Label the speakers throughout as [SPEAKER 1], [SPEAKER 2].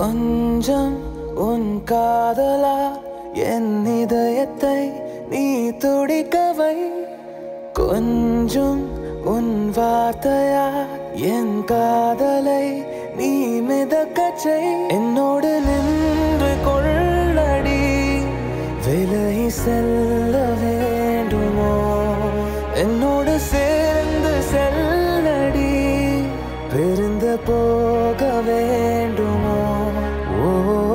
[SPEAKER 1] கொஞ்சம் உன் காதலா என் இதயத்தை நீ துடிக்கவை கொஞ்சம் உன் வார்த்தையா என் காதலை நீ மிதக்கச் செய் என்னோடு நின்று கொள்ளடி விலகி செல்ல வேண்டுமோ என்னோடு சேர்ந்து செல்லடி பிரிந்து போக வேண்டுமோ ஓ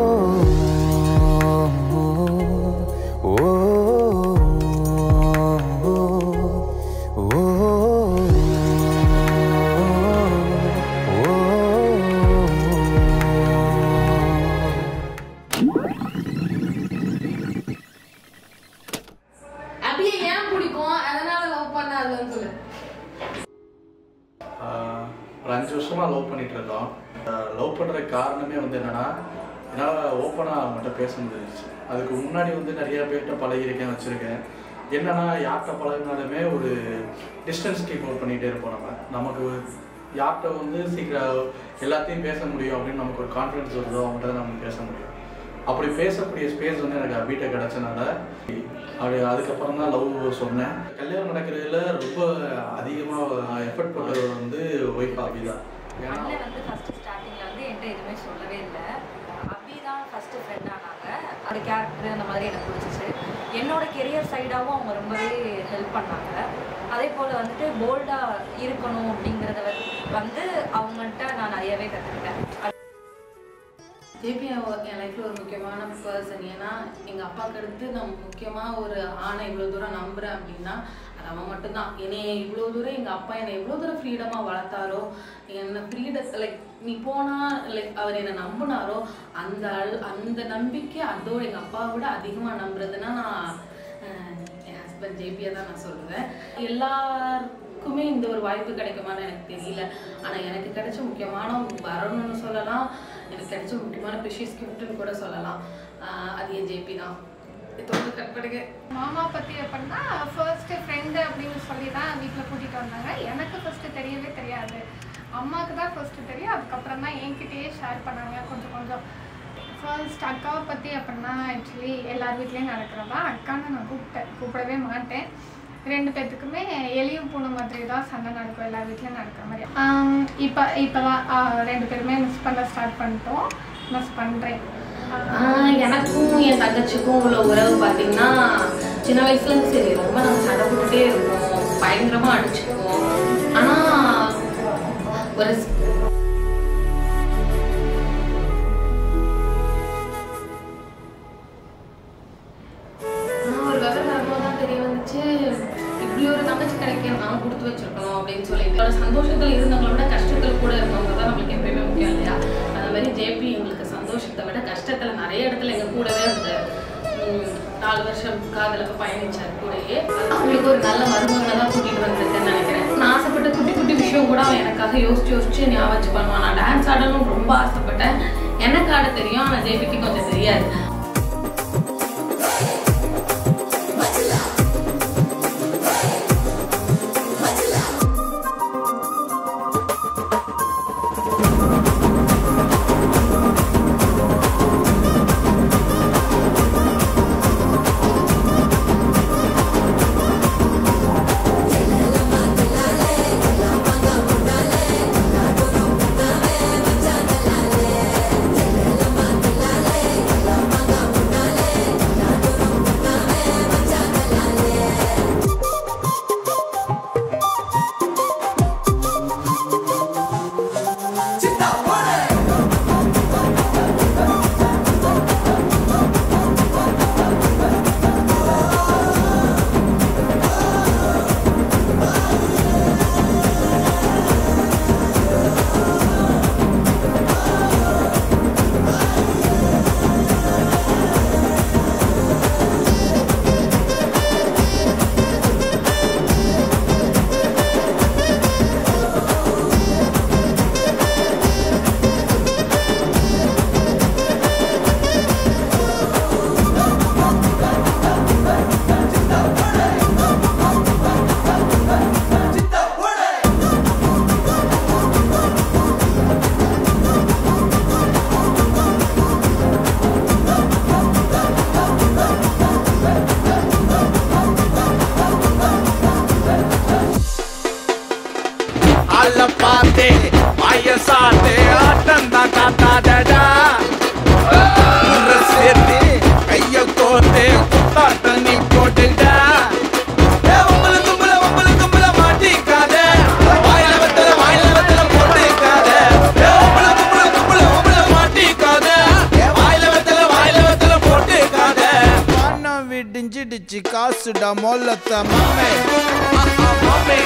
[SPEAKER 1] ஓ ஓ
[SPEAKER 2] அபியை ஏன் பிடிக்கும் அதனால லவ் பண்ண அதுன்னு சொல்லு
[SPEAKER 3] ஆஹ் ஒரு அஞ்சு வருஷமா லவ் பண்ணிட்டு இருக்கோம் லவ் பண்றதுக்கு காரணமே வந்து என்னன்னா என்னால் ஓப்பனாக அவங்ககிட்ட பேச முடிஞ்சிச்சு அதுக்கு முன்னாடி வந்து நிறைய பேர்கிட்ட பழகிருக்கேன் வச்சிருக்கேன் என்னன்னா யார்கிட்ட பழகினாலுமே ஒரு டிஸ்டன்ஸ் கீப் அவுட் பண்ணிகிட்டே இருப்போம் நம்ம நமக்கு யார்கிட்ட வந்து சீக்கிரம் எல்லாத்தையும் பேச முடியும் அப்படின்னு நமக்கு ஒரு கான்ஃபிடன்ஸ் வருதோ அவங்ககிட்ட தான் நம்ம பேச முடியும் அப்படி பேசக்கூடிய ஸ்பேஸ் வந்து எனக்கு வீட்டை கிடைச்சனால அப்படி அதுக்கப்புறம் தான் லவ் சொன்னேன் கல்யாணம் நடக்கிறதுல ரொம்ப அதிகமாக எஃபர்ட் போட்டது வந்து ஒய்ஃப் அபி தான் ஏன்னா
[SPEAKER 4] அண்ணன் வந்து ஃபர்ஸ்ட் ஸ்டார்டிங்ல வந்து என்கிட்ட எதுவுமே சொல்லவே இல்லை அபி தான் ஃபர்ஸ்ட் ஃப்ரெண்ட் ஆனாங்க அது கேரக்டர் அந்த மாதிரி எனக்கு பிடிச்சிச்சு என்னோட கெரியர் சைடாகவும் அவங்க ரொம்பவே ஹெல்ப் பண்ணாங்க அதே போல் வந்துட்டு போல்டாக இருக்கணும் அப்படிங்கிறத வந்து அவங்கள்ட்ட நான் நிறையவே கற்றுக்கிட்டேன்
[SPEAKER 2] ஜேபி என் லைஃப்ல ஒரு முக்கியமான பர்சன் ஏன்னா எங்க அப்பாவுக்கு அடுத்து நான் முக்கியமா ஒரு ஆணை இவ்வளவு தூரம் நம்புறேன் அப்படின்னா அது அவன் மட்டும்தான் என்னைய இவ்வளவு தூரம் எங்க அப்பா என்னை எவ்வளவு தூரம் ஃப்ரீடமா வளர்த்தாரோ என்ன ஃப்ரீடத்தை லைக் நீ போனா லைக் அவர் என்னை நம்பினாரோ அந்த அள்- அந்த நம்பிக்கை அதோட எங்க அப்பாவை விட அதிகமா நம்புறதுன்னா நான் அஹ், என் ஹஸ்பண்ட் ஜேபியை தான் நான் சொல்லுவேன் எல்லாருக்குமே இந்த ஒரு வாய்ப்பு கிடைக்குமான்னு எனக்கு தெரியல ஆனா எனக்கு கிடைச்ச முக்கியமான வரணும்னு சொல்லலாம் எனக்கு கிடைச்ச முக்கியமான ப்ரிஷியஸ் கிஃப்ட்னு கூட சொல்லலாம் ஆஹ் அது என் ஜேபி தான் தொடர்ந்து கட் பண்ணுங்க
[SPEAKER 5] மாமா பற்றி அப்படின்னா ஃபர்ஸ்ட்டு ஃப்ரெண்டு அப்படின்னு சொல்லி தான் வீட்டில் கூட்டிகிட்டு வந்தாங்க எனக்கு ஃபர்ஸ்ட்டு தெரியவே தெரியாது அம்மாவுக்கு தான் ஃபர்ஸ்ட்டு தெரியும் அதுக்கப்புறம் தான் என்கிட்டயே ஷேர் பண்ணாங்க கொஞ்சம் கொஞ்சம் ஃபர்ஸ்ட் அக்காவை பற்றி அப்படின்னா ஆக்சுவலி எல்லார் வீட்லேயும் நடக்கிறதா அக்கான்னு நான் கூப்பிட்டேன் கூப்பிடவே மாட்டேன் ரெண்டு பேர்த்துக்குமே எலியும் பூனை மாதிரி தான் சண்டை நடக்கும் எல்லார் வீட்லேயும் நடக்கிற மாதிரி ஆம், இப்போ இப்போ தான் ரெண்டு பேருமே மிஸ் பண்ண ஸ்டார்ட் பண்ணிட்டோம் மிஸ் பண்ணுறேன்
[SPEAKER 2] ஆஹ் எனக்கும் என் தங்கச்சிக்கும் உள்ள உறவு பார்த்தீங்கன்னா சின்ன வயசுல இருந்து சரி ரொம்ப நம்ம சண்டை போட்டுட்டே இருப்போம் பயங்கரமா அடிச்சுக்குவோம் ஆனா ஒரு ஸ்- ஆனா ஒரு விவரம் வரும்போது தான் தெரிய வந்துச்சு இப்படி ஒரு தங்கச்சி கிடைக்க நான் கொடுத்து வச்சிருக்கணும் அப்படின்னு சொல்லிட்டு ஒரு சந்தோஷத்துல இருந்தவங்கள விட கஷ்டத்துல கூட இருந்தவங்க தான் நம்மளுக்கு எப்பயுமே முக்கியம் இல்லையா அந்த மாதிரி ஜேபி எங்களுக்கு சந்தோஷத்தை விட கஷ்டத்துல நிறைய இடத்துல எங்க கூடவே இருந்தார் உம், நாலு வருஷம் காதலுக்கு பயணிச்சார் கூடயே அவங்களுக்கு ஒரு நல்ல மருமகனை தான் கூட்டிட்டு வந்திருக்கேன்னு நினைக்கிறேன் நான் ஆசைப்பட்ட குட்டி குட்டி விஷயம் கூட அவன் எனக்காக யோசிச்சு யோசிச்சு ஞாபகம் வச்சு பண்ணுவான் நான் டான்ஸ் ஆடணும்னு ரொம்ப ஆசைப்பட்டேன் எனக்கு ஆட தெரியும் ஆனா ஜேபிக்கு கொஞ்சம் தெரியாது
[SPEAKER 6] la பாத்தே வயசாத்தே ஆட்டம் தான் காட்டாதடா ஊர சேர்த்து கைய கோர்த்து குத்தாட்டம் நீ போட்டுடா ஏ, உம்புல தும்புல, உம்புல தும்புல மாட்டிக்காத. வாயில வெத்தல, வாயில வெத்தல போட்டுக்காத. ஏ, உம்புல தும்புல, தும்புல, உம்புல மாட்டிக்காத. ஏ, வாயில வெத்தல, வாயில வெத்தல போட்டுக்காத. பணம் விடிஞ்சிடுச்சு காசுடா மொல்லத்த மாமே ஆஹா, மாமே